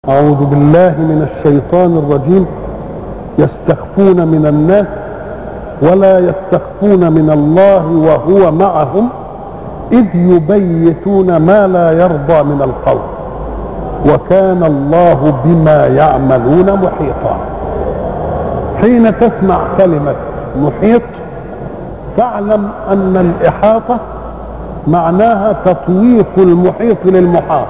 أعوذ بالله من الشيطان الرجيم يستخفون من الناس ولا يستخفون من الله وهو معهم إذ يبيتون ما لا يرضى من القول وكان الله بما يعملون محيطا حين تسمع كلمة محيط فاعلم أن الإحاطة معناها تطويق المحيط للمحاط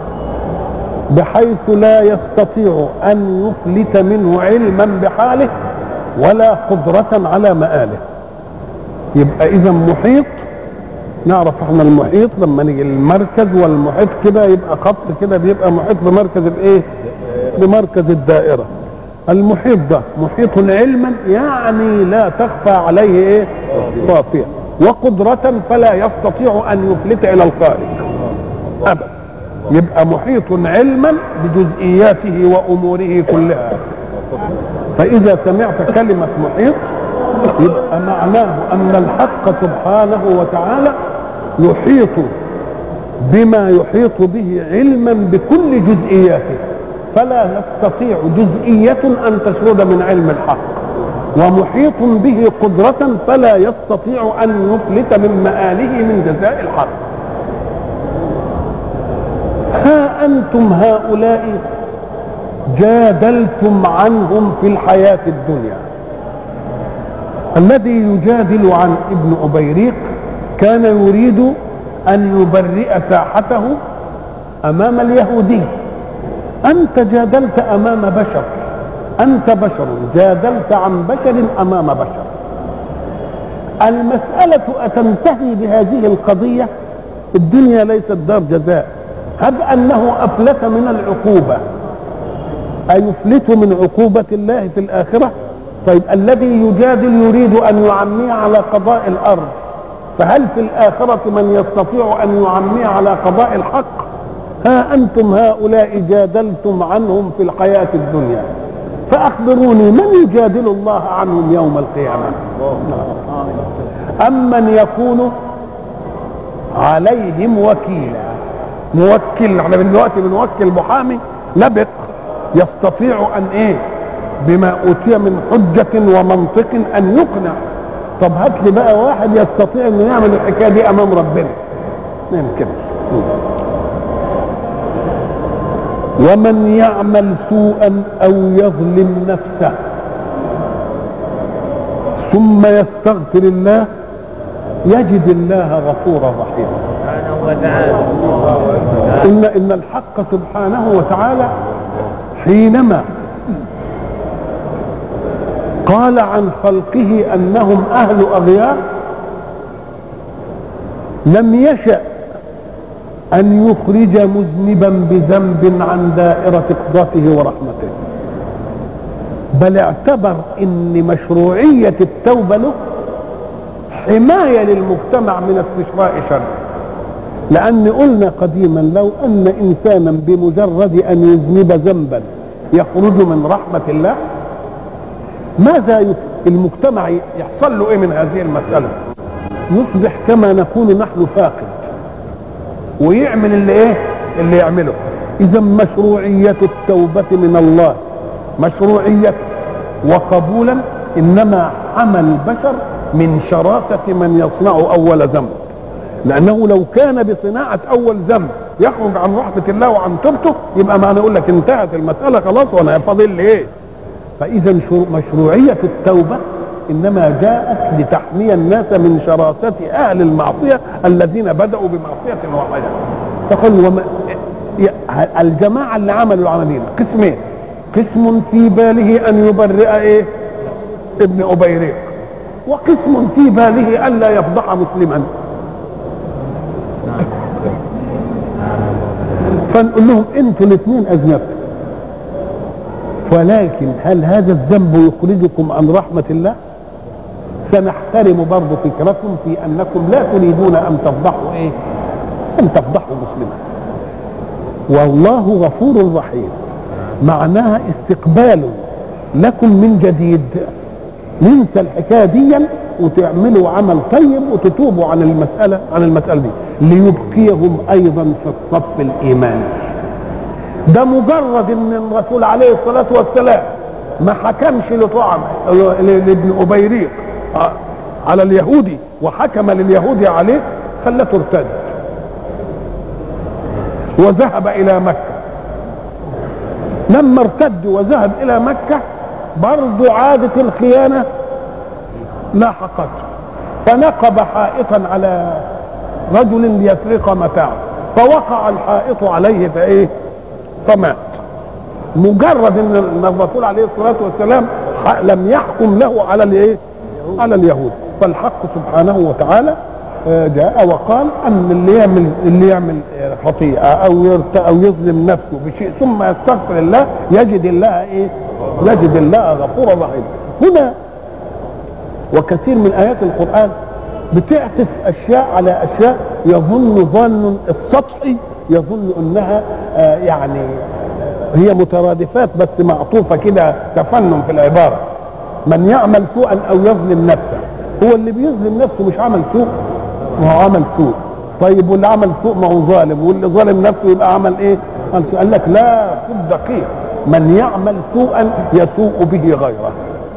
بحيث لا يستطيع ان يفلت منه علما بحاله ولا قدرة على مآله يبقى اذا محيط نعرف احنا المحيط لما نيجي المركز والمحيط كده يبقى خط كده بيبقى محيط بمركز الايه بمركز الدائرة المحيط ده محيط علما يعني لا تخفى عليه ايه خافية وقدرة فلا يستطيع ان يفلت الى الخارج ابدا يبقى محيط علما بجزئياته واموره كلها فاذا سمعت كلمه محيط يبقى معناه ان الحق سبحانه وتعالى يحيط بما يحيط به علما بكل جزئياته فلا يستطيع جزئية أن تسرد من علم الحق ومحيط به قدرة فلا يستطيع أن يفلت من مآله من جزاء الحق ها أنتم هؤلاء جادلتم عنهم في الحياة الدنيا الذي يجادل عن ابن أبيريق كان يريد أن يبرئ ساحته أمام اليهودي أنت جادلت أمام بشر أنت بشر جادلت عن بشر أمام بشر المسألة أتنتهي بهذه القضية الدنيا ليست دار جزاء هب انه افلت من العقوبه ايفلت من عقوبه الله في الاخره طيب الذي يجادل يريد ان يعمي على قضاء الارض فهل في الاخره من يستطيع ان يعمي على قضاء الحق ها انتم هؤلاء جادلتم عنهم في الحياه الدنيا فاخبروني من يجادل الله عنهم يوم القيامه امن يكون عليهم وكيلا موكل احنا دلوقتي بنوكل محامي لبق يستطيع ان ايه بما اوتي من حجة ومنطق ان يقنع طب هات لي بقى واحد يستطيع انه يعمل الحكايه دي امام ربنا يمكن ومن يعمل سوءا او يظلم نفسه ثم يستغفر الله يجد الله غفورا رحيما إن إن الحق سبحانه وتعالى حينما قال عن خلقه أنهم أهل أغيار لم يشأ أن يخرج مذنبا بذنب عن دائرة قدرته ورحمته بل اعتبر ان مشروعية التوبة له حماية للمجتمع من استشراء شره لأن قلنا قديما لو أن إنسانا بمجرد أن يذنب ذنبا يخرج من رحمة الله ماذا المجتمع يحصل له إيه من هذه المسألة يصبح كما نقول نحن فاقد ويعمل اللي إيه اللي يعمله إذا مشروعية التوبة من الله مشروعية وقبولا إنما عمل البشر من شراسة من يصنع أول ذنب لانه لو كان بصناعه اول ذنب يخرج عن رحمه الله وعن توبته يبقى ما انا اقول لك انتهت المساله خلاص وانا فاضل لي ايه فاذا مشروعيه التوبه انما جاءت لتحمي الناس من شراسه اهل المعصيه الذين بداوا بمعصيه واحده فقال وما الجماعه اللي عملوا العملين قسمين قسم في باله ان يبرئ ايه ابن ابيريق وقسم في باله الا يفضح مسلما فنقول لهم انتوا الاثنين اذنبتم ولكن هل هذا الذنب يخرجكم عن رحمة الله سنحترم برضه فكركم في انكم لا تريدون ان تفضحوا ايه ان تفضحوا مسلما والله غفور رحيم معناها استقبال لكم من جديد ننسى الحكايه دي وتعملوا عمل طيب وتتوبوا عن المساله عن المساله دي ليبقيهم ايضا في الصف الايماني ده مجرد ان الرسول عليه الصلاه والسلام ما حكمش لطعم لابن ابيريق على اليهودي وحكم لليهودي عليه خلته ارتد وذهب الى مكه لما ارتد وذهب الى مكه برضه عادت الخيانه لاحقته فنقب حائطا على رجل ليسرق متاعه فوقع الحائط عليه فايه فمات مجرد ان الرسول عليه الصلاه والسلام لم يحكم له على الايه على اليهود فالحق سبحانه وتعالى جاء وقال ان اللي يعمل اللي يعمل خطيئه او يرت او يظلم نفسه بشيء ثم يستغفر الله يجد الله ايه؟ يجد الله غفورا رحيما. هنا وكثير من ايات القران بتعطف اشياء على اشياء يظن ظن السطحي يظن انها آه يعني هي مترادفات بس معطوفه كده تفنن في العباره من يعمل سوءا او يظلم نفسه هو اللي بيظلم نفسه مش عمل سوء ما هو عمل سوء طيب واللي عمل سوء ما هو ظالم واللي ظالم نفسه يبقى عمل ايه قال, قال لك لا خد دقيق من يعمل سوءا يسوء به غيره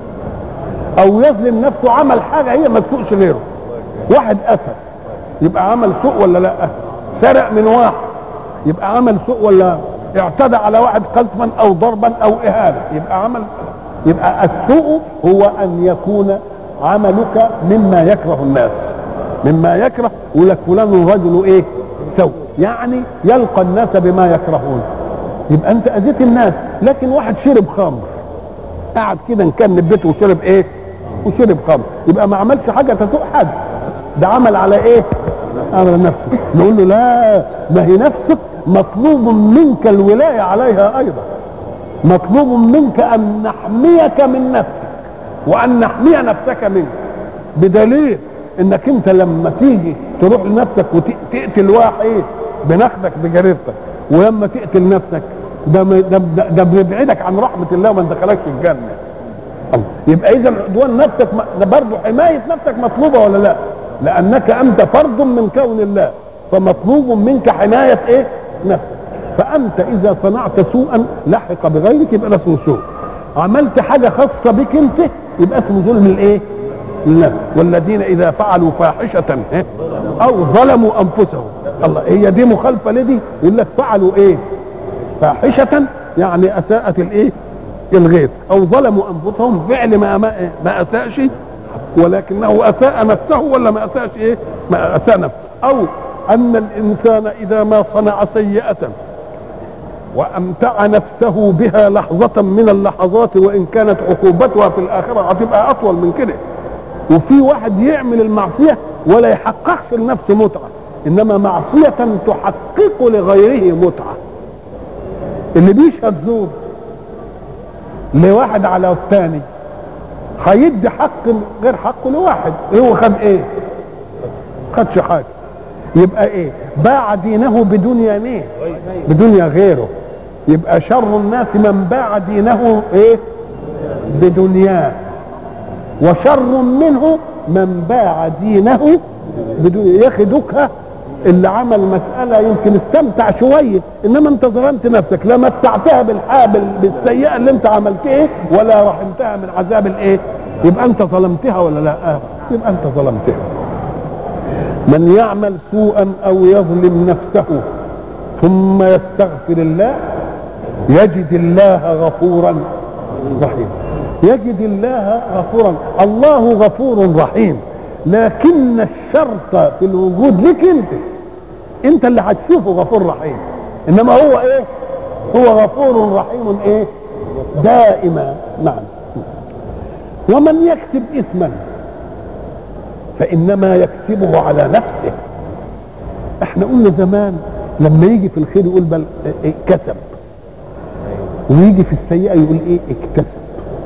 او يظلم نفسه عمل حاجه هي ما تسوءش غيره واحد قتل يبقى عمل سوء ولا لا سرق من واحد يبقى عمل سوء ولا اعتدى على واحد قذفا او ضربا او اهانه يبقى عمل يبقى السوء هو ان يكون عملك مما يكره الناس مما يكره يقول لك فلان رجل ايه سوء يعني يلقى الناس بما يكرهون يبقى انت اذيت الناس لكن واحد شرب خمر قعد كده ان كان بيته وشرب ايه وشرب خمر يبقى ما عملش حاجه تسوء حد ده عمل على ايه على نفسه نقول له لا ما هي نفسك مطلوب منك الولايه عليها ايضا مطلوب منك ان نحميك من نفسك وان نحمي نفسك منك بدليل انك انت لما تيجي تروح لنفسك وتقتل واحد بنخدك بجريرتك ولما تقتل نفسك ده ده ده بيبعدك عن رحمه الله وما دخلكش الجنه الله يبقى اذا عدوان نفسك ده برضه حمايه نفسك مطلوبه ولا لا؟ لانك انت فرد من كون الله فمطلوب منك حمايه ايه؟ نفسك فانت اذا صنعت سوءا لحق بغيرك يبقى ده اسمه سوء عملت حاجه خاصه بك انت يبقى اسمه ظلم الايه؟ لله والذين اذا فعلوا فاحشه او ظلموا انفسهم الله هي دي مخالفه لدي يقول لك فعلوا ايه فاحشه يعني اساءت الايه الغير او ظلموا انفسهم فعل ما ما, ما اساءش ولكنه اساء نفسه ولا ما اساءش ايه ما اساء نفسه او ان الانسان اذا ما صنع سيئه وامتع نفسه بها لحظه من اللحظات وان كانت عقوبتها في الاخره هتبقى اطول من كده وفي واحد يعمل المعصيه ولا يحققش لنفسه متعه انما معصيه تحقق لغيره متعه اللي بيشهد زور لواحد على الثاني هيدي حق غير حقه لواحد هو خد ايه خدش حاجه يبقى ايه باع دينه بدنيا ايه بدنيا غيره يبقى شر الناس من باع دينه ايه بدنياه وشر منه من باع دينه بدون ياخدك اللي عمل مسألة يمكن استمتع شوية إنما أنت ظلمت نفسك لا متعتها بالحابل بالسيئة اللي أنت عملتها ولا رحمتها من عذاب الإيه؟ يبقى أنت ظلمتها ولا لا؟ آه. يبقى أنت ظلمتها. من يعمل سوءا أو يظلم نفسه ثم يستغفر الله يجد الله غفورا رحيما. يجد الله غفورا الله غفور رحيم لكن الشرط في الوجود لك انت انت اللي هتشوفه غفور رحيم انما هو ايه هو غفور رحيم ايه دائما نعم ومن يكسب اثما فانما يكسبه على نفسه احنا قلنا زمان لما يجي في الخير يقول بل إيه كسب ويجي في السيئه يقول ايه اكتسب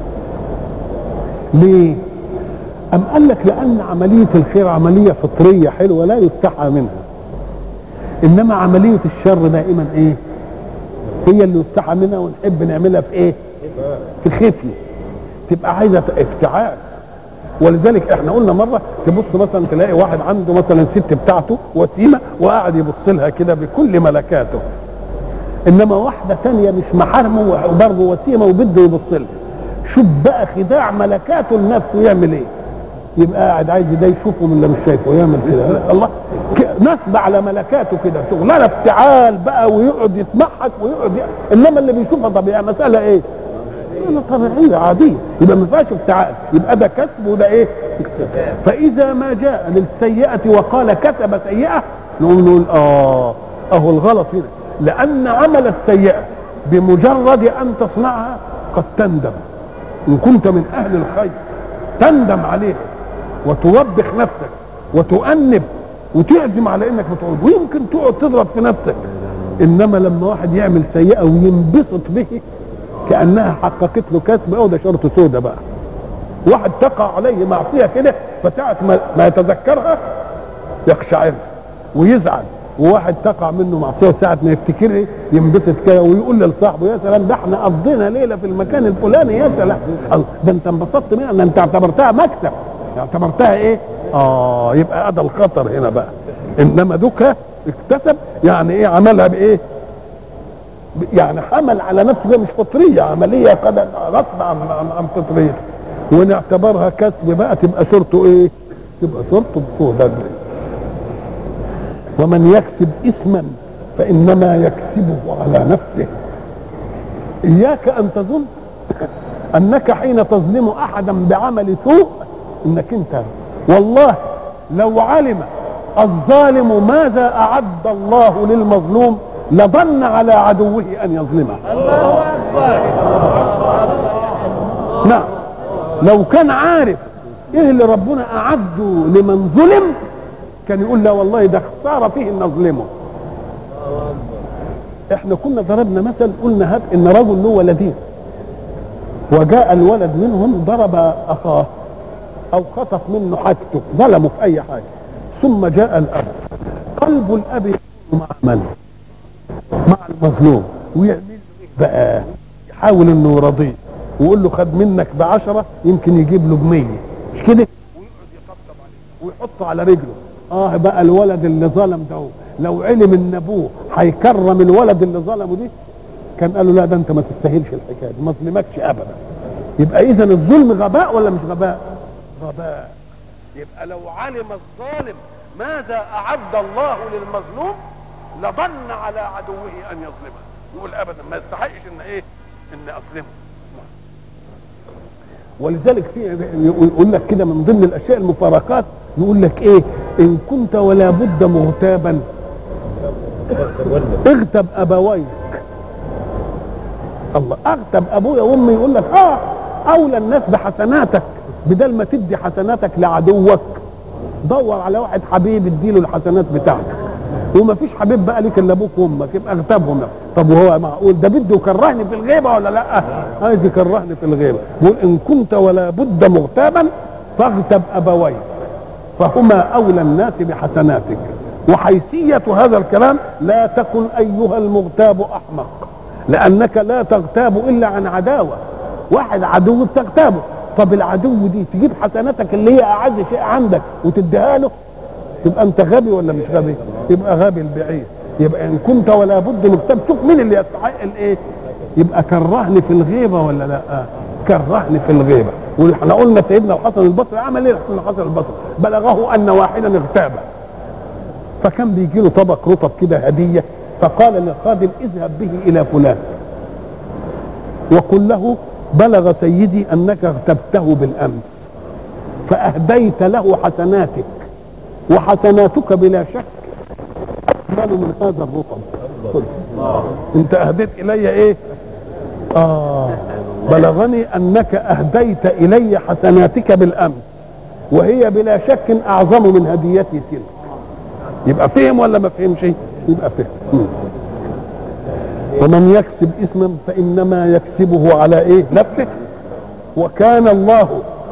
ليه أم قال لك لأن عملية الخير عملية فطرية حلوة لا يستحى منها إنما عملية الشر دائما إيه هي اللي يستحى منها ونحب نعملها في إيه في خفية تبقى عايزة افتعال ولذلك احنا قلنا مرة تبص مثلا تلاقي واحد عنده مثلا ست بتاعته وسيمة وقاعد يبص لها كده بكل ملكاته انما واحده تانية مش محارمه وبرضه وسيمه وبده يبص لها شوف بقى خداع ملكاته لنفسه يعمل ايه يبقى قاعد عايز ده يشوفه من اللي مش شايفه يعمل كده الله نصب على ملكاته كده شغلانه افتعال بقى ويقعد يتمحك ويقعد ي... انما اللي بيشوفها طبيعيه مساله ايه؟ مساله طبيعيه عاديه يبقى ما فيهاش افتعال يبقى ده كسب وده ايه؟ فاذا ما جاء للسيئه وقال كتب سيئه نقول له اه اهو الغلط هنا لان عمل السيئه بمجرد ان تصنعها قد تندم ان كنت من اهل الخير تندم عليها وتوبخ نفسك وتؤنب وتعزم على انك بتعود ويمكن تقعد تضرب في نفسك انما لما واحد يعمل سيئه وينبسط به كانها حققت له كسب او ده شرط سودة بقى واحد تقع عليه معصيه كده فساعه ما, ما يتذكرها يقشعر ويزعل وواحد تقع منه معصيه وساعه ما يفتكرها ينبسط كده ويقول لصاحبه يا سلام ده احنا قضينا ليله في المكان الفلاني يا سلام ده انت انبسطت منها ده انت اعتبرتها مكسب اعتبرتها ايه؟ اه يبقى هذا الخطر هنا بقى انما دوكا اكتسب يعني ايه عملها بايه؟ يعني حمل على نفسه مش فطريه عمليه قد غصب عن عن, عن فطريته ونعتبرها كسب بقى تبقى صورته ايه؟ تبقى صورته بسودة ومن يكسب اثما فانما يكسبه على نفسه اياك ان تظن انك حين تظلم احدا بعمل سوء انك انت والله لو علم الظالم ماذا اعد الله للمظلوم لظن على عدوه ان يظلمه الله اكبر نعم لو كان عارف ايه اللي ربنا اعده لمن ظلم كان يقول لا والله ده خساره فيه ان اظلمه احنا كنا ضربنا مثل قلنا هات ان رجل له ولدين وجاء الولد منهم ضرب اخاه او خطف منه حاجته ظلمه في اي حاجه ثم جاء الاب قلب الاب يكون مع من مع المظلوم ويعمل له ايه بقى يحاول انه يرضيه ويقول له خد منك بعشرة يمكن يجيب له بمية مش كده ويقعد يطبطب عليه ويحطه على رجله اه بقى الولد اللي ظلم ده لو علم ان ابوه هيكرم الولد اللي ظلمه دي كان قال له لا ده انت ما تستاهلش الحكايه دي ما ظلمكش ابدا يبقى اذا الظلم غباء ولا مش غباء غباء يبقى لو علم الظالم ماذا اعد الله للمظلوم لظن على عدوه ان يظلمه يقول ابدا ما يستحقش ان ايه ان اظلمه ولذلك في يقول لك كده من ضمن الاشياء المفارقات يقول لك ايه ان كنت ولا بد مغتابا اغتب ابويك الله اغتب ابويا وامي يقول لك اه اولى الناس بحسناتك بدل ما تدي حسناتك لعدوك دور على واحد حبيب اديله الحسنات بتاعتك وما فيش حبيب بقى ليك الا ابوك وامك يبقى اغتابهم طب وهو معقول ده بده يكرهني في الغيبه ولا لا؟ عايز يكرهني في الغيبه يقول ان كنت ولا بد مغتابا فاغتب ابويك فهما اولى الناس بحسناتك وحيثيه هذا الكلام لا تكن ايها المغتاب احمق لانك لا تغتاب الا عن عداوه واحد عدو بتغتابه طب العدو دي تجيب حسناتك اللي هي اعز شيء عندك وتديها له تبقى انت غبي ولا مش غبي يبقى غبي البعيد يبقى ان كنت ولا بد مغتاب شوف مين اللي يستحق الايه يبقى كرهني في الغيبه ولا لا كرهني في الغيبه واحنا قلنا سيدنا الحسن البصري عمل ايه الحسن البصري بلغه ان واحدا اغتابه فكان بيجي له طبق رطب كده هديه فقال للخادم اذهب به الى فلان وقل له بلغ سيدي انك اغتبته بالامس فاهديت له حسناتك وحسناتك بلا شك اكمل من هذا الرطب انت اهديت الي ايه اه بلغني انك اهديت الي حسناتك بالامس وهي بلا شك اعظم من هديتي تلك يبقى فهم ولا ما فهمش يبقى فهم ومن يكسب اثما فانما يكسبه على ايه نفسه وكان الله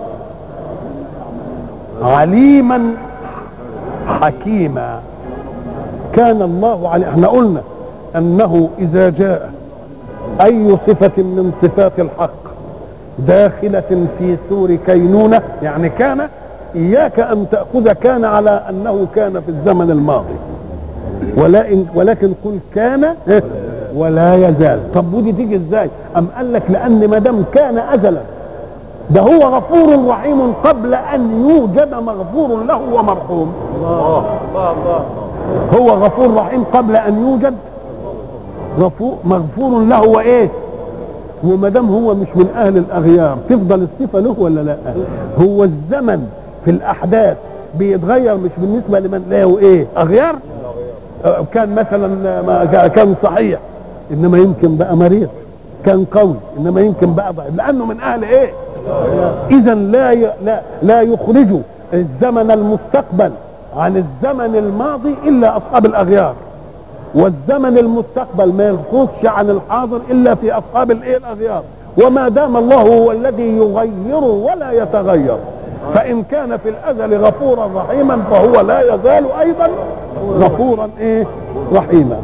عليما حكيما كان الله علي احنا قلنا انه اذا جاء اي صفة من صفات الحق داخلة في سور كينونة يعني كان اياك ان تأخذ كان على انه كان في الزمن الماضي ولكن ولكن قل كان ولا يزال طب ودي تيجي ازاي ام قال لك لان ما دام كان ازلا ده هو غفور رحيم قبل ان يوجد مغفور له ومرحوم الله الله الله هو غفور رحيم قبل ان يوجد غفور مغفور له وايه وما دام هو مش من اهل الاغيار تفضل الصفه له ولا لا هو الزمن في الاحداث بيتغير مش بالنسبه لمن له ايه اغيار آه، كان مثلا ما كا- كان صحيح انما يمكن بقى مريض كان قوي انما يمكن بقى ضعيف لانه من اهل ايه اذا لا ي... لا لا يخرج الزمن المستقبل عن الزمن الماضي الا اصحاب الاغيار والزمن المستقبل ما يخرجش عن الحاضر الا في اصحاب الايه الاغيار وما دام الله هو الذي يغير ولا يتغير فان كان في الازل غفورا رحيما فهو لا يزال ايضا غفورا ايه رحيما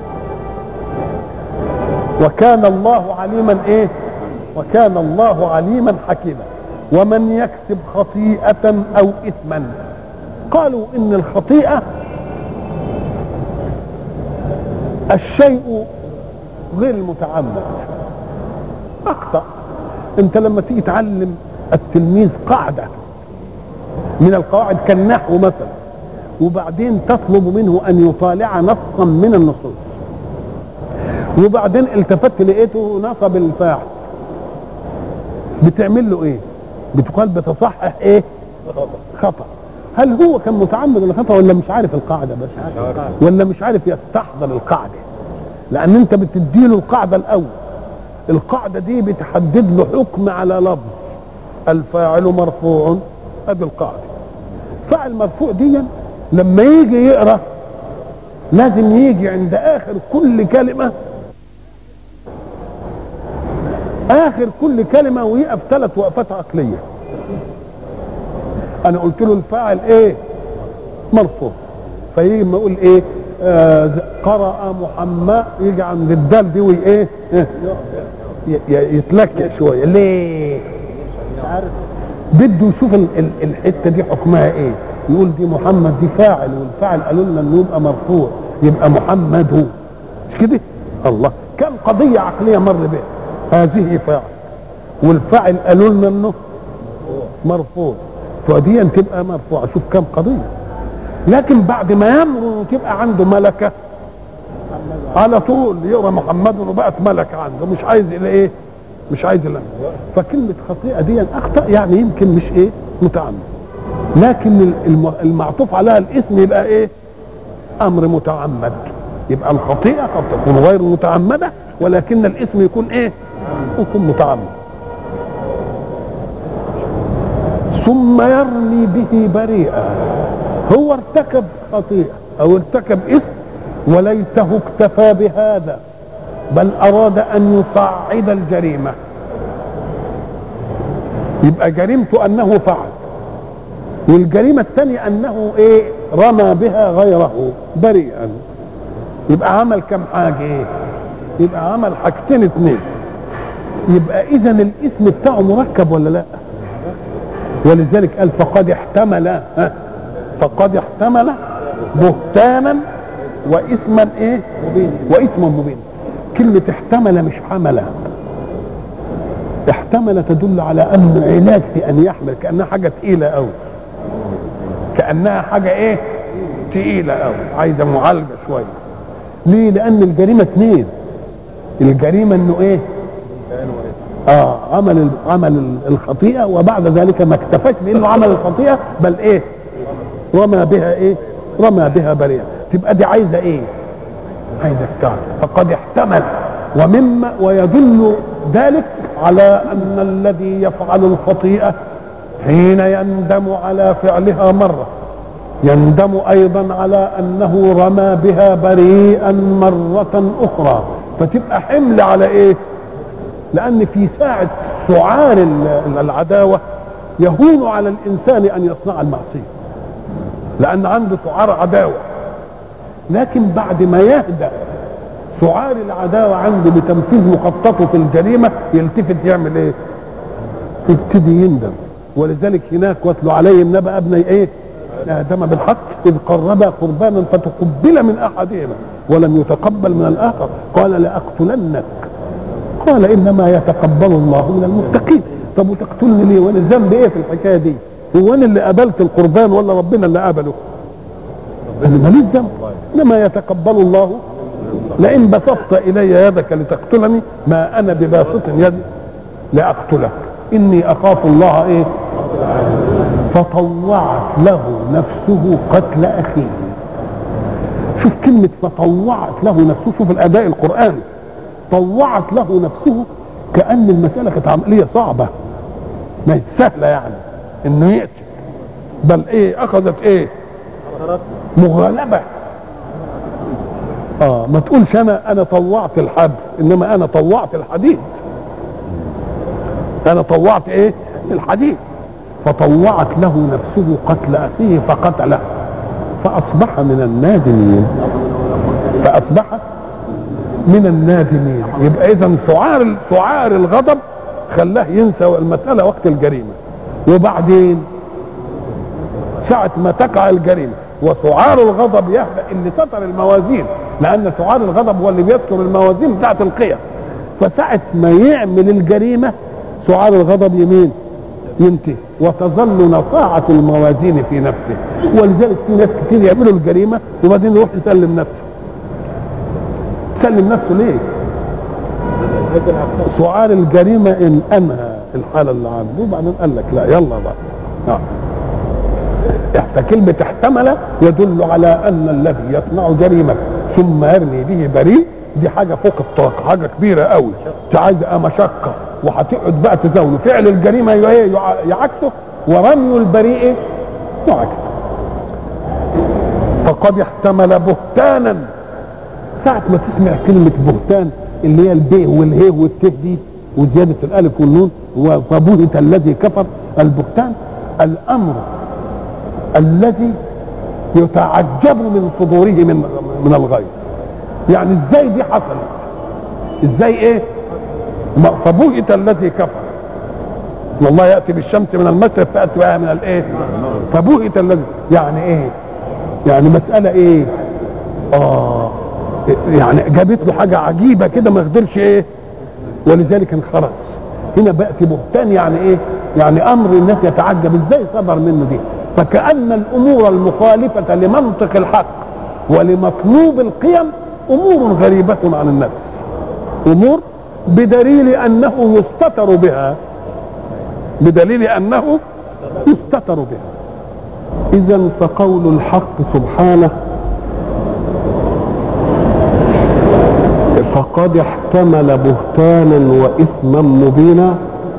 وكان الله عليما ايه وكان الله عليما حكيما ومن يكسب خطيئة او اثما قالوا ان الخطيئة الشيء غير المتعمد اخطأ انت لما تيجي تعلم التلميذ قاعدة من القواعد كالنحو مثلا وبعدين تطلب منه ان يطالع نصا من النصوص وبعدين التفت لقيته نصب الفاعل بتعمل له ايه بتقال بتصحح ايه خطا هل هو كان متعمد ولا خطا ولا مش عارف القاعده بس ولا مش عارف يستحضر القاعده لان انت بتديله القاعده الاول القاعده دي بتحدد له حكم على لفظ الفاعل مرفوع ادي القاعده فاعل مرفوع دي لما يجي يقرا لازم يجي عند اخر كل كلمه اخر كل كلمه ويقف ثلاث وقفات عقليه انا قلت له الفاعل ايه مرفوع فيجي ما يقول ايه آه ز- قرأ محمد يجي عند الدال دي وايه إيه؟ ي- ي- يتلكع شويه ليه عارف بده يشوف ال- ال- الحته دي حكمها ايه يقول دي محمد دي فاعل والفاعل قالوا لنا انه يبقى مرفوع يبقى محمد هو مش كده الله كم قضيه عقليه مر بها هذه فاعل والفاعل قالوا لنا انه مرفوع فدي تبقى مرفوعه شوف كم قضيه لكن بعد ما يمر وتبقى عنده ملكه على طول يقرا محمد وبقت ملكه عنده مش عايز الى ايه مش عايز الا فكلمه خطيئه دي اخطا يعني يمكن مش ايه متعمد لكن الم- المعطوف عليها الاسم يبقى ايه امر متعمد يبقى الخطيئه قد تكون غير متعمده ولكن الاسم يكون ايه يكون متعمد ثم يرمي به بريئا هو ارتكب خطيئه او ارتكب اسم وليته اكتفى بهذا بل اراد ان يصعد الجريمه يبقى جريمته انه فعل والجريمه الثانيه انه ايه رمى بها غيره بريئا يبقى عمل كم حاجه ايه يبقى عمل حاجتين اتنين يبقى اذا الاسم بتاعه مركب ولا لا ولذلك قال فقد احتمل ها فقد احتمل بهتانا واثما ايه مبين واثما مبين كلمه احتمل مش حمل احتمل تدل على انه علاج في ان يحمل كانها حاجه تقيله قوي كانها حاجه ايه تقيله قوي عايزه معالجه شويه ليه لان الجريمه اثنين الجريمه انه ايه اه عمل ال- عمل ال- الخطيئه وبعد ذلك ما اكتفاش بانه عمل الخطيئه بل ايه رمى بها ايه رمى بها بريئا تبقى دي عايزه ايه عايزه الكعب فقد احتمل ومما ويدل ذلك على ان الذي يفعل الخطيئه حين يندم على فعلها مره يندم ايضا على انه رمى بها بريئا مره اخرى فتبقى حمل على ايه لان في ساعه سعار ال- العداوه يهون على الانسان ان يصنع المعصيه لان عنده سعار عداوه لكن بعد ما يهدأ سعار العداوه عنده بتنفيذ مخططه في الجريمه يلتفت يعمل ايه؟ يبتدي يندم ولذلك هناك واتلو عليهم نبأ ابني ايه؟ ادم بالحق اذ قربا قربانا فتقبل من احدهما ولم يتقبل من الاخر قال لاقتلنك قال انما يتقبل الله من المتقين طب وتقتلني ليه وانا ذنبي ايه في الحكايه دي هو انا اللي قبلت القربان ولا ربنا اللي قبله انا ماليش ذنب انما يتقبل الله لئن بسطت الي يدك لتقتلني ما انا بباسط يدي لاقتلك اني اخاف الله ايه فطوعت له نفسه قتل اخيه شوف كلمة فطوعت له نفسه شوف الأداء القرآني طوعت له نفسه كأن المسألة كانت عملية صعبة ما هي سهلة يعني إنه يأتي بل إيه أخذت إيه مغالبة اه ما تقولش انا انا طوعت الحبل انما انا طوعت الحديد انا طوعت ايه الحديد فطوعت له نفسه قتل اخيه فقتله فاصبح من النادمين فاصبح من النادمين يبقى اذا سعار سعار الغضب خلاه ينسى المساله وقت الجريمه وبعدين ساعة ما تقع الجريمة وسعار الغضب يهدأ اللي ستر الموازين لأن سعار الغضب هو اللي بيستر الموازين بتاعت القيم فساعة ما يعمل الجريمة سعار الغضب يمين ينتهي وتظل نصاعة الموازين في نفسه ولذلك في ناس كتير يعملوا الجريمة وبعدين يروح يسلم نفسه يسلم نفسه ليه؟ سعار الجريمة إن أنهى الحالة اللي عنده وبعدين قال لك لا يلا بقى آه. فكلمة احتمل يدل على أن الذي يصنع جريمة ثم يرمي به بريء دي حاجة فوق الطاقة حاجة كبيرة قوي عايز مشقة وهتقعد بقى تزاوله فعل الجريمة ي- يع- يعكسه ورمي البريء يعكسه فقد احتمل بهتانا ساعة ما تسمع كلمة بهتان اللي هي البيه والهيه والته دي وزيادة الألف والنون وبهت الذي كفر البهتان الأمر الذي يتعجب من صدوره من من الغيب يعني ازاي دي حصلت ازاي ايه ما- فبهت الذي كفر ان الله ياتي بالشمس من المشرق فاتي بها من الايه فبهت الذي يعني ايه يعني مساله ايه اه يعني جابت له حاجه عجيبه كده ما قدرش ايه ولذلك انخرس هنا بأتي بهتان يعني ايه يعني امر الناس يتعجب ازاي صدر منه دي فكأن الامور المخالفة لمنطق الحق ولمطلوب القيم امور غريبة عن النفس امور بدليل انه يستتر بها بدليل انه يستتر بها اذا فقول الحق سبحانه فقد احتمل بهتانا واثما مبينا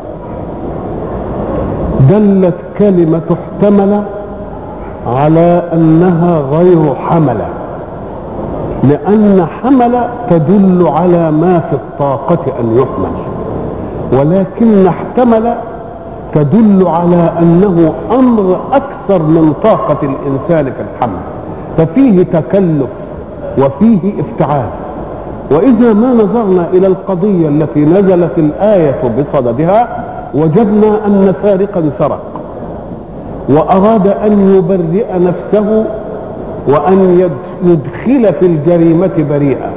دلت كلمه احتمل على انها غير حمله لان حمل تدل على ما في الطاقه ان يحمل ولكن احتمل تدل على انه امر اكثر من طاقه الانسان في الحمل ففيه تكلف وفيه افتعال واذا ما نظرنا الى القضيه التي نزلت الايه بصددها وجدنا ان سارقا سرق واراد ان يبرئ نفسه وان يد- يدخل في الجريمه بريئا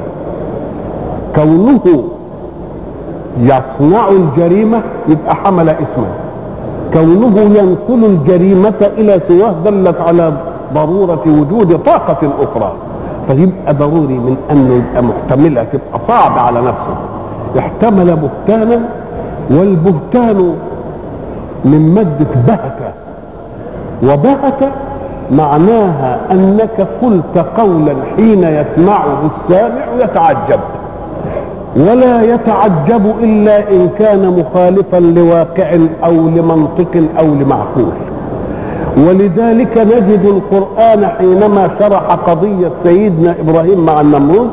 كونه يصنع الجريمه يبقى حمل اسما كونه ينقل الجريمه الى سواه دلت على ضروره وجود طاقه اخرى فيبقى ضروري من انه يبقى محتملها تبقى صعب على نفسه احتمل بهتانا والبهتان من مادة بهت وبهت معناها انك قلت قولا حين يسمعه السامع يتعجب ولا يتعجب الا ان كان مخالفا لواقع او لمنطق او لمعقول ولذلك نجد القرآن حينما شرح قضية سيدنا إبراهيم مع النمرود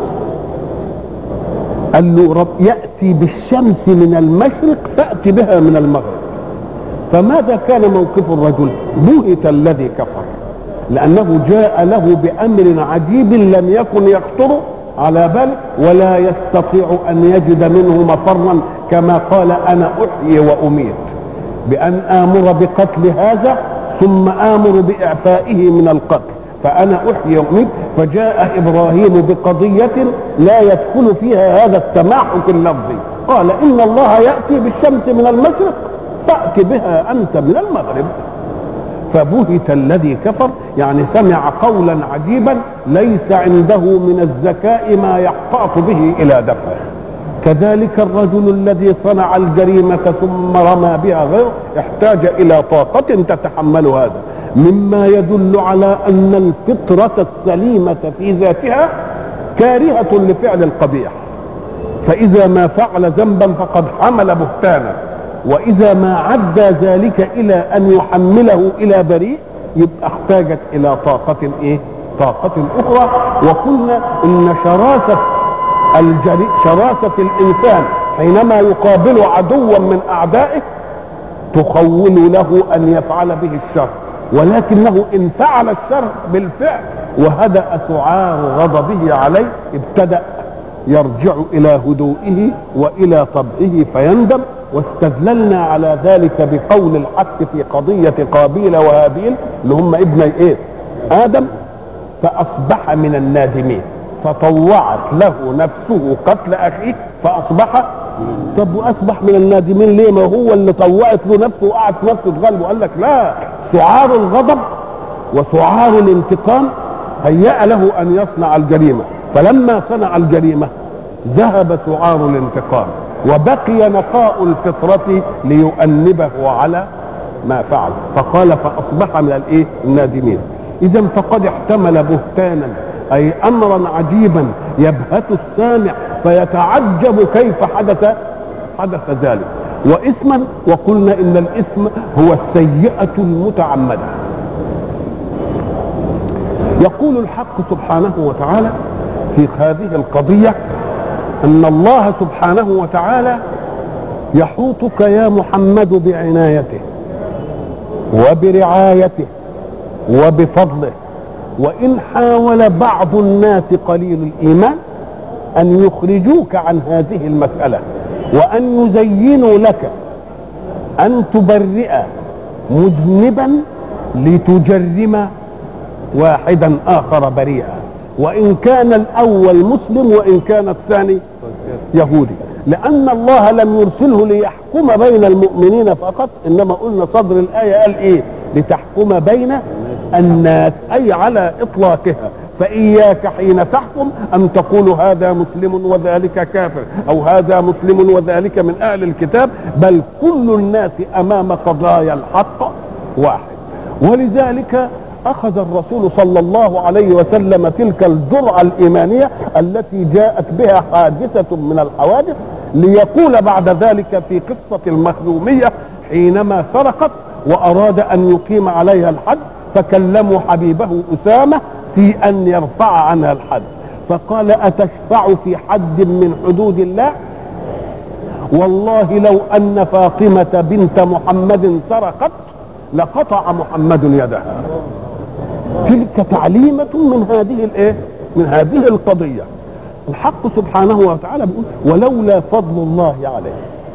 قال له رب يأتي بالشمس من المشرق فأتي بها من المغرب فماذا كان موقف الرجل بهت الذي كفر لأنه جاء له بأمر عجيب لم يكن يخطر على باله ولا يستطيع أن يجد منه مفرا كما قال أنا أحيي وأميت بأن آمر بقتل هذا ثم آمر بإعفائه من القتل فأنا أحيي وأميت فجاء إبراهيم بقضية لا يدخل فيها هذا التماحك اللفظي قال إن الله يأتي بالشمس من المشرق فأت بها أنت من المغرب فبهت الذي كفر يعني سمع قولا عجيبا ليس عنده من الذكاء ما يحتاط به إلى دفعه كذلك الرجل الذي صنع الجريمة ثم رمى بها غيره احتاج إلى طاقة تتحمل هذا مما يدل على أن الفطرة السليمة في ذاتها كارهة لفعل القبيح فإذا ما فعل ذنبا فقد حمل بهتانا وإذا ما عدى ذلك إلى أن يحمله إلى بريء يبقى احتاجت إلى طاقة إيه؟ طاقة أخرى وقلنا إن شراسة الجري شراسة الإنسان حينما يقابل عدوا من أعدائه تخول له أن يفعل به الشر ولكنه إن فعل الشر بالفعل وهدأ سعار غضبه عليه ابتدأ يرجع إلى هدوئه وإلى طبعه فيندم واستدللنا على ذلك بقول الحق في قضية قابيل وهابيل اللي هم ابني ايه آدم فأصبح من النادمين فطوعت له نفسه قتل أخيه فأصبح طب وأصبح من النادمين ليه ما هو اللي طوعت له نفسه وقعد نفسه تغلبه قال لك لا سعار الغضب وسعار الانتقام هيأ له أن يصنع الجريمة فلما صنع الجريمة ذهب سعار الانتقام وبقي نقاء الفطرة ليؤنبه على ما فعل فقال فأصبح من الايه النادمين إذا فقد احتمل بهتانا أي أمرا عجيبا يبهت السامع فيتعجب كيف حدث حدث ذلك وإثما وقلنا إن الإثم هو السيئة المتعمدة يقول الحق سبحانه وتعالى في هذه القضية أن الله سبحانه وتعالى يحوطك يا محمد بعنايته وبرعايته وبفضله وإن حاول بعض الناس قليل الإيمان أن يخرجوك عن هذه المسألة وأن يزينوا لك أن تبرئ مذنبا لتجرم واحدا آخر بريئا وإن كان الأول مسلم وإن كان الثاني يهودي لأن الله لم يرسله ليحكم بين المؤمنين فقط إنما قلنا صدر الآية قال إيه لتحكم بين الناس أي على إطلاقها فإياك حين تحكم أن تقول هذا مسلم وذلك كافر أو هذا مسلم وذلك من أهل الكتاب بل كل الناس أمام قضايا الحق واحد ولذلك أخذ الرسول صلى الله عليه وسلم تلك الجرعة الإيمانية التي جاءت بها حادثة من الحوادث ليقول بعد ذلك في قصة المخزومية حينما سرقت وأراد أن يقيم عليها الحد فكلموا حبيبه أسامة في أن يرفع عنها الحد فقال أتشفع في حد من حدود الله والله لو أن فاطمة بنت محمد سرقت لقطع محمد يدها تلك تعليمة من هذه الايه؟ من هذه القضية الحق سبحانه وتعالى بيقول ولولا فضل الله عليك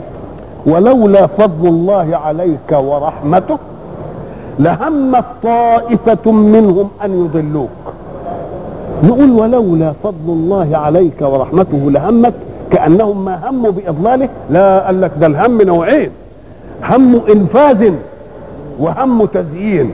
ولولا فضل الله عليك ورحمته لهمت طائفة منهم أن يضلوك نقول ولولا فضل الله عليك ورحمته لهمت كأنهم ما هموا بإضلاله لا قال لك ده الهم نوعين هم إنفاذ وهم تزيين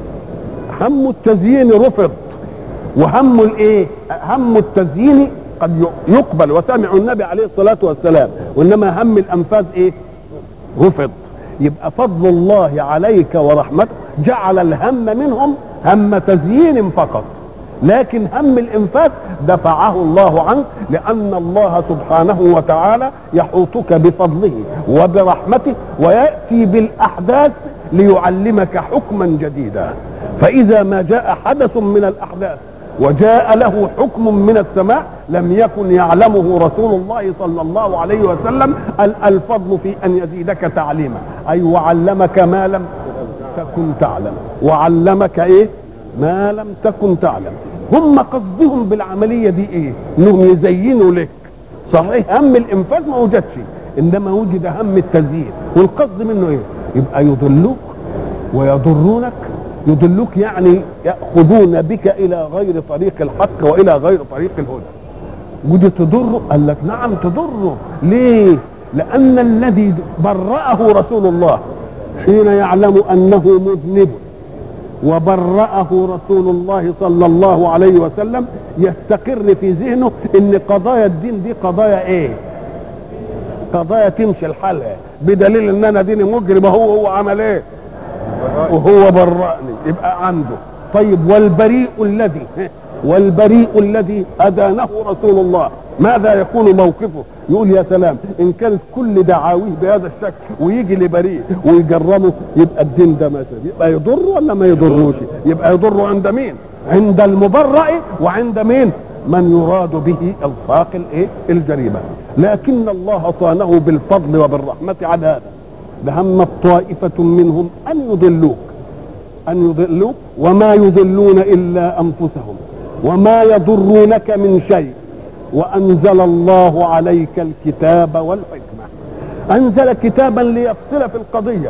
هم التزيين رفض وهم الايه هم التزيين قد يقبل وسمعوا النبي عليه الصلاة والسلام وإنما هم الأنفاذ إيه رفض يبقى فضل الله عليك ورحمته جعل الهم منهم هم تزيين فقط لكن هم الانفاق دفعه الله عنك لان الله سبحانه وتعالى يحوطك بفضله وبرحمته وياتي بالاحداث ليعلمك حكما جديدا فاذا ما جاء حدث من الاحداث وجاء له حكم من السماء لم يكن يعلمه رسول الله صلى الله عليه وسلم الفضل في ان يزيدك تعليما اي وعلمك ما لم تكن تعلم وعلمك ايه ما لم تكن تعلم هم قصدهم بالعمليه دي ايه انهم يزينوا لك صحيح هم الانفاذ ما وجدش انما وجد هم التزيين والقصد منه ايه يبقى يضلوك ويضرونك يضلوك يعني ياخذون بك الى غير طريق الحق والى غير طريق الهدى ودي تضره قال لك نعم تضره ليه لان الذي برأه رسول الله حين يعلم انه مذنب وبرأه رسول الله صلى الله عليه وسلم يستقر في ذهنه ان قضايا الدين دي قضايا ايه قضايا تمشي الحالها بدليل ان انا ديني مجرم هو هو عمل ايه وهو برأني يبقى عنده طيب والبريء الذي والبريء الذي أدانه رسول الله ماذا يكون موقفه يقول يا سلام إن كانت كل دعاويه بهذا الشكل ويجي لبريء ويجرمه يبقى الدين ده مثلا يبقى يضر ولا ما يضروش يبقى يضر عند مين عند المبرئ وعند مين من يراد به الفاق الايه الجريمه لكن الله صانه بالفضل وبالرحمه على هذا لهم طائفة منهم أن يضلوك أن يضلوك وما يضلون إلا أنفسهم وما يضرونك من شيء وأنزل الله عليك الكتاب والحكمة أنزل كتابا ليفصل في القضية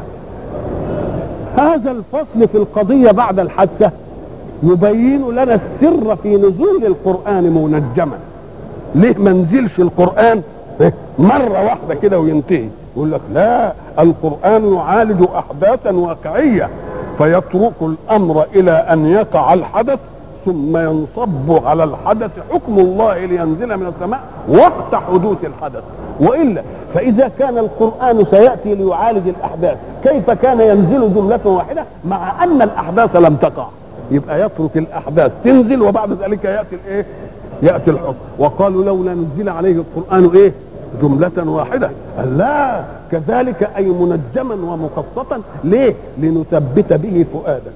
هذا الفصل في القضية بعد الحادثة يبين لنا السر في نزول القرآن منجما ليه ما نزلش القرآن مرة واحدة كده وينتهي يقول لك لا القرآن يعالج أحداثا واقعية فيترك الأمر إلى أن يقع الحدث ثم ينصب على الحدث حكم الله لينزل من السماء وقت حدوث الحدث وإلا فإذا كان القرآن سيأتي ليعالج الأحداث كيف كان ينزل جملة واحدة مع أن الأحداث لم تقع يبقى يترك الأحداث تنزل وبعد ذلك يأتي الإيه يأتي الحكم وقالوا لولا نزل عليه القرآن إيه جملة واحدة قال لا كذلك أي منجما ومقسطا ليه لنثبت به فؤادك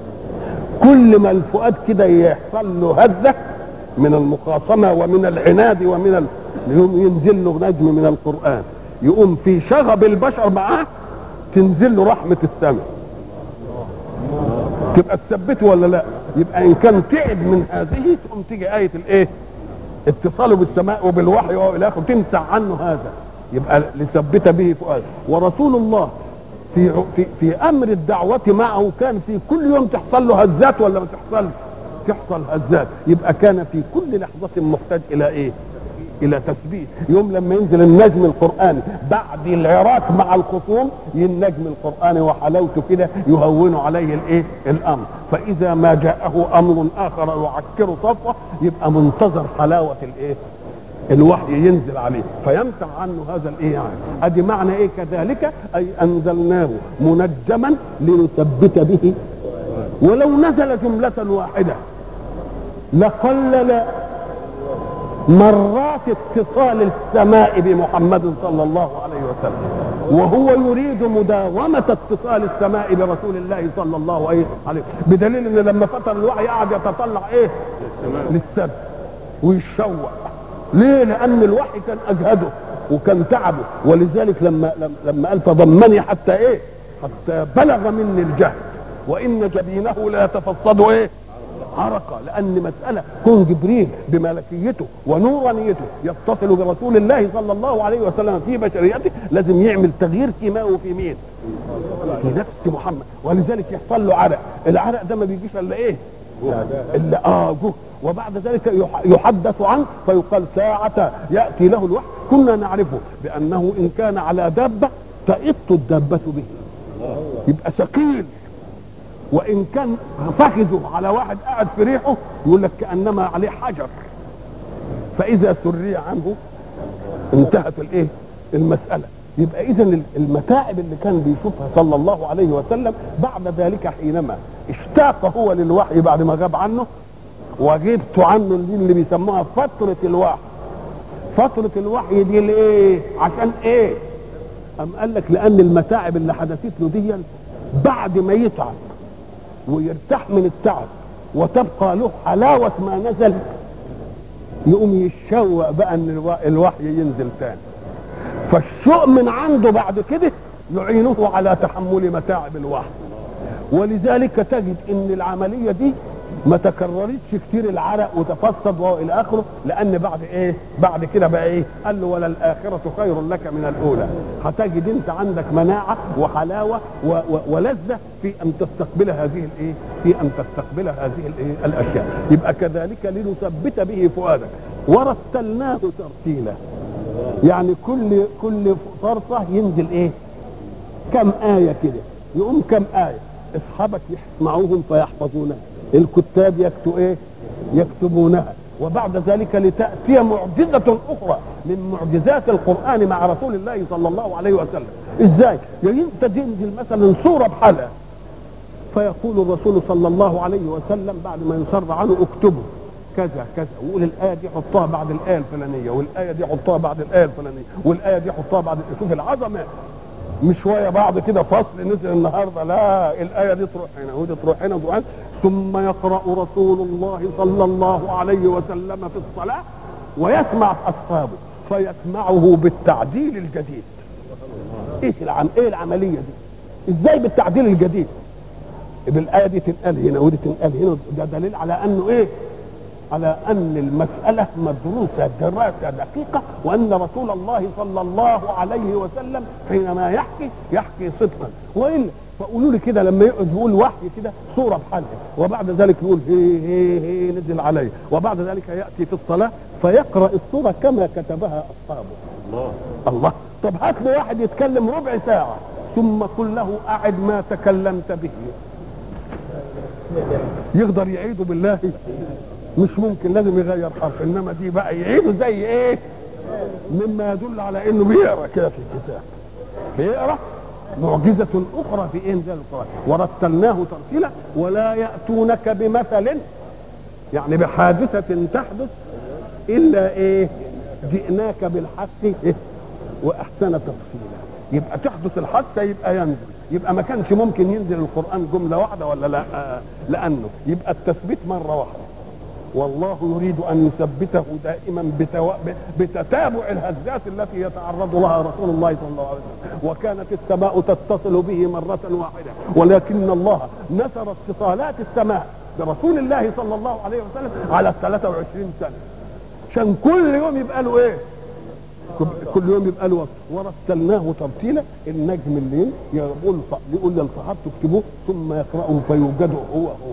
كل ما الفؤاد كده يحصل له هزة من المخاصمة ومن العناد ومن ال... يقوم ينزل له نجم من القرآن يقوم في شغب البشر معاه تنزل له رحمة السماء تبقى تثبته ولا لا يبقى ان كان تعب من هذه تقوم تيجي آية الايه اتصاله بالسماء وبالوحي والى اخره تمسح عنه هذا يبقى لثبت به فؤاد ورسول الله في في في امر الدعوه معه كان في كل يوم تحصل له هزات ولا ما تحصلش؟ تحصل هزات يبقى كان في كل لحظه محتاج الى ايه؟ الى تثبيت يوم لما ينزل النجم القراني بعد العراك مع الخصوم النجم القراني وحلاوته كده يهون عليه الايه الامر فاذا ما جاءه امر اخر يعكر صفوه يبقى منتظر حلاوه الايه الوحي ينزل عليه فيمسح عنه هذا الايه يعني ادي معنى ايه كذلك اي انزلناه منجما لنثبت به ولو نزل جمله واحده لقلل مرات اتصال السماء بمحمد صلى الله عليه وسلم وهو يريد مداومة اتصال السماء برسول الله صلى الله عليه وسلم بدليل ان لما فتر الوحي قعد يتطلع ايه للسبت ويشوق ليه لان الوحي كان اجهده وكان تعبه ولذلك لما لما قال فضمني حتى ايه حتى بلغ مني الجهد وان جبينه لا يتفصد ايه عرقة لأن مسألة كون جبريل بملكيته ونورانيته يتصل برسول الله صلى الله عليه وسلم في بشريته لازم يعمل تغيير كيماوي في مين؟ في نفس محمد ولذلك يحصل له عرق العرق ده ما بيجيش إلا إيه؟ إلا آه جه وبعد ذلك يحدث عنه فيقال ساعة يأتي له الوحي كنا نعرفه بأنه إن كان على دابة تئط الدابة به يبقى ثقيل وان كان فخذه على واحد قاعد في ريحه يقول لك كانما عليه حجر فاذا سري عنه انتهت الايه المساله يبقى اذا المتاعب اللي كان بيشوفها صلى الله عليه وسلم بعد ذلك حينما اشتاق هو للوحي بعد ما غاب عنه وجبت عنه دي اللي بيسموها فترة الوحي فترة الوحي دي ليه عشان ايه أم قال لك لأن المتاعب اللي حدثت له دي بعد ما يتعب ويرتاح من التعب وتبقى له حلاوة ما نزل يقوم يتشوق بقى ان الوحي ينزل تاني فالشوق من عنده بعد كده يعينه على تحمل متاعب الوحي ولذلك تجد ان العملية دي ما تكررتش كتير العرق وتفسد والى اخره لان بعد ايه بعد كده بقى ايه قال له ولا الاخره خير لك من الاولى هتجد انت عندك مناعه وحلاوه و و ولذه في ان تستقبل هذه الايه في ان تستقبل هذه الايه الاشياء يبقى كذلك لنثبت به فؤادك ورتلناه ترتيلا يعني كل كل فرصه ينزل ايه كم آية كده يقوم كم آية أصحابك يسمعوهم فيحفظونها الكتاب يكتب إيه يكتبونها وبعد ذلك لتأتي معجزة أخرى من معجزات القرآن مع رسول الله صلى الله عليه وسلم إزاي يعني أنت تنزل مثلا سورة بحالها فيقول الرسول صلى الله عليه وسلم بعد ما يسر عنه اكتبوا كذا كذا ويقول الايه دي حطها بعد الايه الفلانيه والايه دي حطها بعد الايه الفلانيه والايه دي حطها بعد شوف العظمه مش شويه بعض كده فصل نزل النهارده لا الايه دي تروح هنا ودي تروح هنا ودي ثم يقرا رسول الله صلى الله عليه وسلم في الصلاه ويسمع اصحابه فيسمعه بالتعديل الجديد ايه العم ايه العمليه دي ازاي بالتعديل الجديد بالايه دي تنقال هنا ودي تنقال هنا ده دليل على انه ايه على ان المساله مدروسه دراسه دقيقه وان رسول الله صلى الله عليه وسلم حينما يحكي يحكي صدقا والا فقولوا لي كده لما يقعد يقول وحي كده صوره بحالها وبعد ذلك يقول هي هي هي نزل عليه وبعد ذلك ياتي في الصلاه فيقرا الصوره كما كتبها اصحابه الله الله طب هات لي واحد يتكلم ربع ساعه ثم قل له اعد ما تكلمت به يقدر يعيده بالله مش ممكن لازم يغير حرف انما دي بقى يعيده زي ايه مما يدل على انه بيقرا كده في الكتاب بيقرا معجزة أخرى في إنزال القرآن ورتلناه ترتيلا ولا يأتونك بمثل يعني بحادثة تحدث إلا إيه جئناك بالحق إيه؟ وأحسن تفصيلا يبقى تحدث الحادثة يبقى ينزل يبقى ما كانش ممكن ينزل القرآن جملة واحدة ولا لا آه لأنه يبقى التثبيت مرة واحدة والله يريد ان يثبته دائما بتو... بتتابع الهزات التي يتعرض لها رسول الله صلى الله عليه وسلم وكانت السماء تتصل به مرة واحدة ولكن الله نثر اتصالات السماء برسول الله صلى الله عليه وسلم على 23 سنة عشان كل يوم يبقى له ايه كل يوم يبقى له وقت ورتلناه ترتيلا النجم الليل يقول يقول للصحابه اكتبوه ثم يقرأه فيوجد هو هو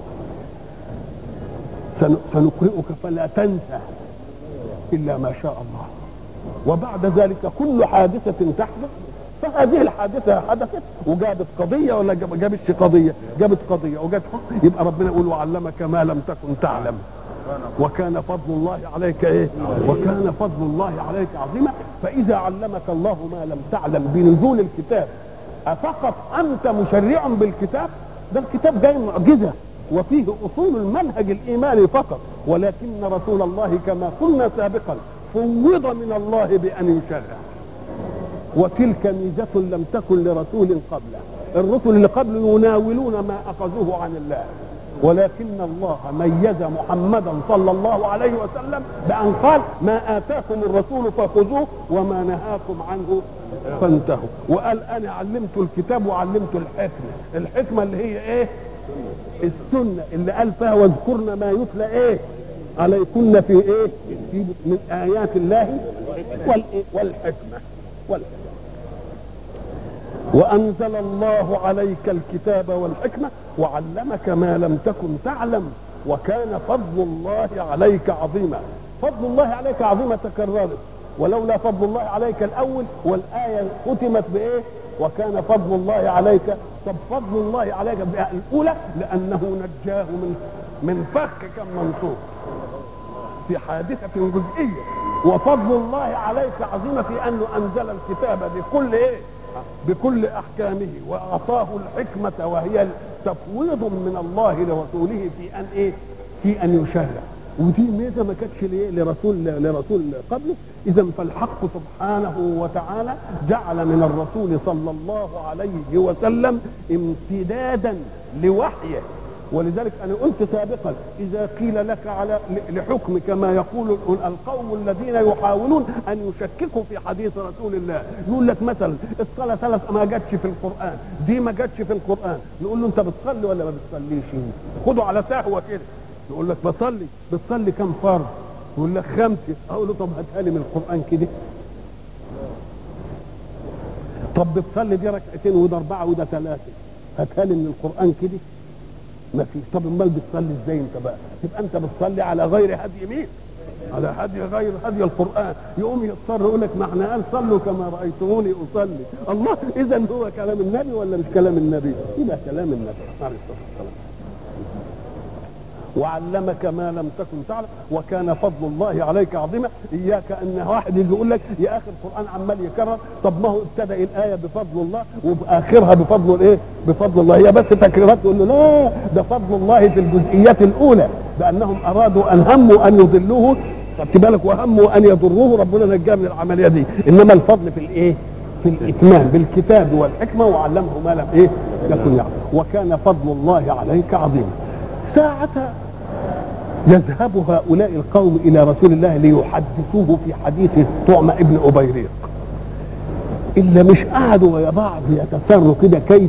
سنقرئك فلا تنسى الا ما شاء الله وبعد ذلك كل حادثه تحدث فهذه الحادثه حدثت وجابت قضيه ولا جابتش قضيه جابت قضيه وجابت حكم يبقى ربنا يقول وعلمك ما لم تكن تعلم وكان فضل الله عليك ايه وكان فضل الله عليك عظيما فاذا علمك الله ما لم تعلم بنزول الكتاب افقط انت مشرع بالكتاب ده الكتاب جاي معجزه وفيه اصول المنهج الايماني فقط ولكن رسول الله كما قلنا سابقا فوض من الله بان يشرع وتلك ميزة لم تكن لرسول قبله الرسل اللي قبله يناولون ما أخذوه عن الله ولكن الله ميز محمدا صلى الله عليه وسلم بأن قال ما آتاكم الرسول فخذوه وما نهاكم عنه فانتهوا وقال أنا علمت الكتاب وعلمت الحكمة الحكمة اللي هي إيه السنة اللي قال فيها واذكرن ما يتلى ايه عليكن في ايه في من ايات الله والحكمة والحكمة وانزل الله عليك الكتاب والحكمة وعلمك ما لم تكن تعلم وكان فضل الله عليك عظيما فضل الله عليك عظيما تكررت ولولا فضل الله عليك الاول والايه ختمت بايه وكان فضل الله عليك طب فضل الله عليك الاولى لانه نجاه من من فخ كم منصور في حادثه جزئيه وفضل الله عليك عظيمه في انه انزل الكتاب بكل ايه بكل احكامه واعطاه الحكمه وهي تفويض من الله لرسوله في ان ايه في ان يشرع ودي ميزه ما كانتش لرسول لرسول قبله اذا فالحق سبحانه وتعالى جعل من الرسول صلى الله عليه وسلم امتدادا لوحيه ولذلك انا قلت سابقا اذا قيل لك على لحكم كما يقول القوم الذين يحاولون ان يشككوا في حديث رسول الله يقول لك مثلا الصلاه ثلاث ما جاتش في القران دي ما جاتش في القران نقول له انت بتصلي ولا ما بتصليش خده على سهوه كده يقول لك بصلي بتصلي كم فرض يقول لك خمسه اقول له طب هاتها لي من القران كده طب بتصلي دي ركعتين وده اربعه وده ثلاثه هاتها لي من القران كده ما فيش طب امال بتصلي ازاي انت بقى يبقى انت بتصلي على غير هدي مين على هدي غير هدي القران يقوم يضطر يقول لك ما احنا قال صلوا كما رايتموني اصلي الله اذا هو كلام النبي ولا مش كلام النبي يبقى كلام النبي عليه الصلاه والسلام وعلمك ما لم تكن تعلم وكان فضل الله عليك عظيما اياك ان واحد يجي يقول لك يا اخي القران عمال يكرر طب ما هو ابتدا الايه بفضل الله وباخرها بفضل الايه؟ بفضل الله هي بس تكريرات تقول له لا ده فضل الله في الجزئيات الاولى بانهم ارادوا ان هموا ان يضلوه خدت بالك وهموا ان يضروه ربنا نجاه من العمليه دي انما الفضل في الايه؟ في الاتمام بالكتاب والحكمه وعلمه ما لم ايه؟ يكن يعلم وكان فضل الله عليك عظيما ساعة يذهب هؤلاء القوم إلى رسول الله ليحدثوه في حديث طعم ابن أبيريق إلا مش قعدوا ويا بعض يتسروا كده كيف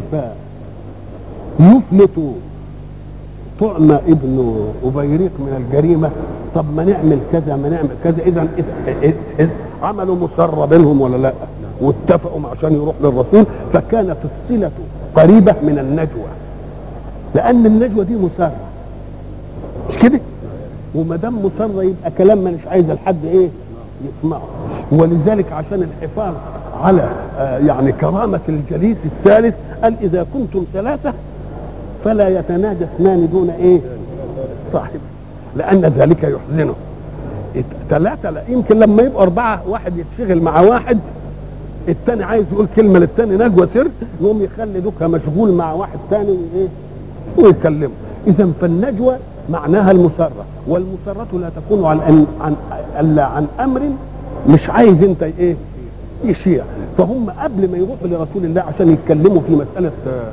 يفلت طعم ابن أبيريق من الجريمة طب ما نعمل كذا ما نعمل كذا إذا عملوا مسرة بينهم ولا لا واتفقوا عشان يروح للرسول فكانت الصلة قريبة من النجوى لأن النجوى دي مسرة مش كده وما دام مسرة يبقى كلام ما مش عايز الحد ايه يسمعه ولذلك عشان الحفاظ على آه يعني كرامة الجليس الثالث قال إذا كنتم ثلاثة فلا يتناجى اثنان دون ايه صاحب لأن ذلك يحزنه ثلاثة لا يمكن لما يبقوا أربعة واحد يتشغل مع واحد التاني عايز يقول كلمة للتاني نجوى سر يقوم يخلي دوكا مشغول مع واحد تاني وايه ويكلمه إذا فالنجوى معناها المسرة والمسرة لا تكون عن أن عن الا عن امر مش عايز انت ايه يشيع فهم قبل ما يروحوا لرسول الله عشان يتكلموا في مسألة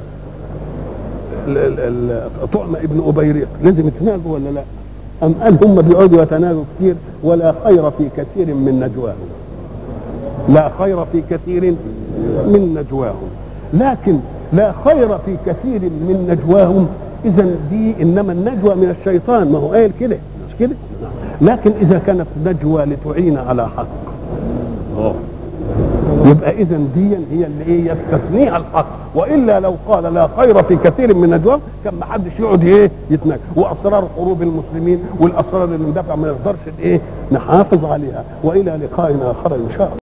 طعم ابن أبيريق لازم يتناجوا ولا لا أم قال هم بيقعدوا يتناجوا كتير ولا خير في كثير من نجواهم لا خير في كثير من نجواهم لكن لا خير في كثير من نجواهم اذا دي انما النجوى من الشيطان ما هو قايل كده مش كده لكن اذا كانت نجوى لتعين على حق يبقى اذا دي هي اللي ايه يستثنيها الحق والا لو قال لا خير في كثير من نجواهم كان ما حدش يقعد ايه يتناجى واسرار حروب المسلمين والاسرار اللي ندافع ما نقدرش ايه نحافظ عليها والى لقاء اخر ان شاء الله